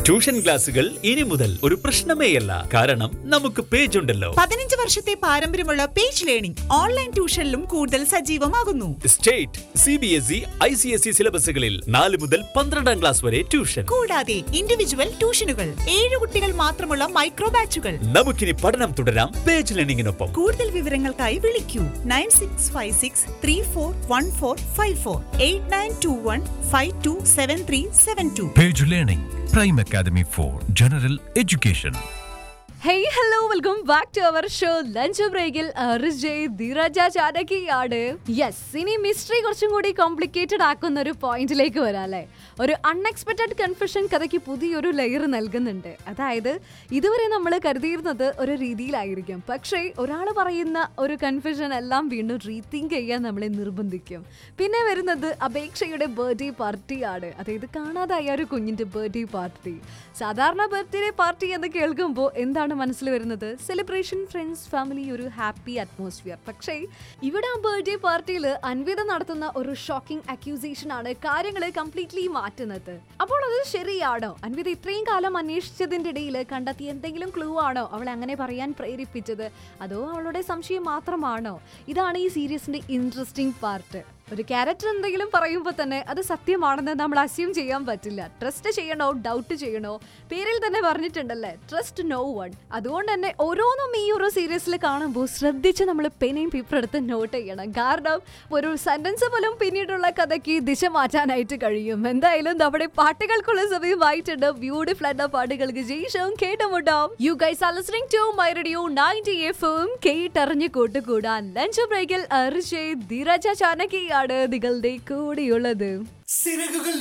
Tuition ക്ലാസുകൾ ഇനി മുതൽ ഒരു പ്രശ്നമേയല്ല കാരണം നമുക്ക് പേജ് ഉണ്ടല്ലോ പതിനഞ്ച് വർഷത്തെ പാരമ്പര്യമുള്ള പേജ് ലേണിംഗ് ഓൺലൈൻ ട്യൂഷനിലും കൂടുതൽ സജീവമാകുന്നു state C B S E I C S E സിലബസുകളിൽ നാല് മുതൽ പന്ത്രണ്ടാം ക്ലാസ് വരെ ട്യൂഷൻ കൂടാതെ ഇൻഡിവിജ്വൽ ട്യൂഷനുകൾ ഏഴ് കുട്ടികൾ മാത്രമുള്ള മൈക്രോ ബാച്ചുകൾ നമുക്കിനി പഠനം തുടരാം പേജ് ലേണിംഗിനൊപ്പം കൂടുതൽ വിവരങ്ങൾക്കായി വിളിക്കൂ nine six five six three four one four five four eight nine two one five two seven three seven two Page Learning, Prime Academy for General Education. Hey hello welcome back to our show lunch ബ്രേക്കിൽ Rijay ധീരജ ചാരകിയാണ് yes ഇനി mystery കുറച്ചും കൂടി complicated ആക്കുന്ന ഒരു പോയിന്റിലേക്ക് വരാം അല്ലേ ഒരു അൺഎക്സ്പെക്റ്റഡ് കൺഫ്യൂഷൻ കഥയ്ക്ക് പുതിയൊരു ലെയർ നൽകുന്നുണ്ട് അതായത് ഇതുവരെ നമ്മൾ കരുതിയിരുന്നത് ഒരു രീതിയിലായിരിക്കും പക്ഷേ ഒരാൾ പറയുന്ന ഒരു കൺഫ്യൂഷൻ എല്ലാം വീണ്ടും റീതിങ്ക് ചെയ്യാൻ നമ്മളെ നിർബന്ധിക്കും പിന്നെ വരുന്നത് അപേക്ഷയുടെ ബർത്ത്ഡേ പാർട്ടിയാണ് അതായത് കാണാതായ ഒരു കുഞ്ഞിന്റെ ബർത്ത്ഡേ പാർട്ടി സാധാരണ ബർത്ത്ഡേ പാർട്ടി എന്ന് കേൾക്കുമ്പോൾ എന്താണ് മനസ്സിൽ വരുന്നത് സെലിബ്രേഷൻ ഫ്രണ്ട്സ് ഫാമിലി ഒരു ഹാപ്പി അറ്റ്മോസ്ഫിയർ പക്ഷേ ഇവിടെ ആ ബർത്ത്ഡേ പാർട്ടിയിൽ അൻവിത നടത്തുന്ന ഒരു ഷോക്കിംഗ് അക്യൂസേഷൻ ആണ് കാര്യങ്ങൾ കംപ്ലീറ്റ്ലി മാറ്റുന്നത് അപ്പോൾ അത് ശരിയാണോ അൻവിത ഇത്രയും കാലം അന്വേഷിച്ചതിന്റെ ഇടയിൽ കണ്ടെത്തിയ എന്തെങ്കിലും ക്ലൂ ആണോ അവളെ അങ്ങനെ പറയാൻ പ്രേരിപ്പിച്ചത് അതോ അവളുടെ സംശയം മാത്രമാണോ ഇതാണ് ഈ സീരീസിന്റെ ഇൻട്രസ്റ്റിംഗ് പാർട്ട് ഒരു ക്യാരക്ടർ എന്തെങ്കിലും പറയുമ്പോൾ തന്നെ അത് സത്യമാണെന്ന് നമ്മൾ അസ്യൂം ചെയ്യാൻ പറ്റില്ല ട്രസ്റ്റ് ചെയ്യണോ ഡൗട്ട് ചെയ്യണോ പേരിൽ തന്നെ പറഞ്ഞിട്ടുണ്ടല്ലേ ട്രസ്റ്റ് നോ വൺ അതുകൊണ്ട് തന്നെ ഓരോന്നും ഈ ഒരു സീരീസിൽ കാണുമ്പോൾ ശ്രദ്ധിച്ച് നമ്മൾ പെനയും പേപ്പർ എടുത്ത് നോട്ട് ചെയ്യണം കാരണം ഒരു സെന്റൻസ് പോലും പിന്നീടുള്ള കഥയ്ക്ക് ദിശ മാറ്റാനായിട്ട് കഴിയും എന്തായാലും നമ്മുടെ പാട്ടുകൾക്കുള്ള സമയമായിട്ടുണ്ട് ബ്യൂട്ടിഫുൾ ആയിട്ടുള്ള പാട്ടുകൾക്ക് ശേഷം കേട്ടുമുണ്ടാം you guys are listening to my radio 90 എഫും കേട്ടറിഞ്ഞ് കൂട്ടുകൂടാൻ ലഞ്ച് ബ്രേക്കിൽ അർജയ് ധീരജ ചാനകിയാണ് നിങ്ങളുടെ കൂടെയുള്ളത് സിറകുകൾ